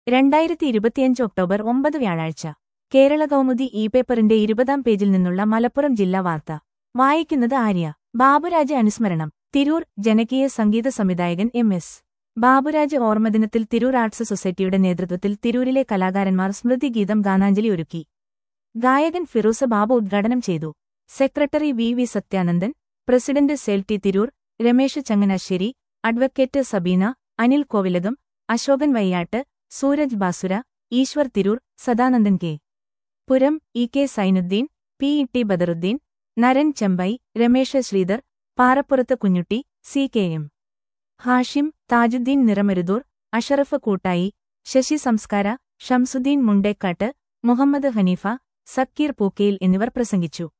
രണ്ടായിരത്തി ഇരുപത്തിയഞ്ച് ഒക്ടോബർ ഒമ്പത് വ്യാഴാഴ്ച കേരള കൗമുദി ഇ പേപ്പറിന്റെ ഇരുപതാം പേജിൽ നിന്നുള്ള മലപ്പുറം ജില്ലാ വാർത്ത വായിക്കുന്നത് ആര്യ ബാബുരാജ് അനുസ്മരണം തിരൂർ ജനകീയ സംഗീത സംവിധായകൻ എം എസ് ബാബുരാജ് ഓർമ്മദിനത്തിൽ തിരൂർ ആർട്സ് സൊസൈറ്റിയുടെ നേതൃത്വത്തിൽ തിരൂരിലെ കലാകാരന്മാർ സ്മൃതിഗീതം ഗാനാഞ്ജലി ഒരുക്കി ഗായകൻ ഫിറൂസ ബാബു ഉദ്ഘാടനം ചെയ്തു secretary V V Sathyanandan president Selty Tirur Ramesh Changanassery advocate Sabeena Anil Kovilakam Ashokan Vayyattu Sooraj Basura Eshwar Tirur Sadanandan K Puram E K Zainuddin P E T Badaruddin Naran Chembai Ramesha Sreedhar Parappurath Kunjutty C K M Hashim Thajudheen Niramaruthur Ashraf Koottayi Sasi സംസ്കാര ഷംസുദ്ദീൻ മുണ്ടേക്കാട്ട് മുഹമ്മദ് ഹനീഫ സക്കീർ പൂക്കയിൽ എന്നിവർ പ്രസംഗിച്ചു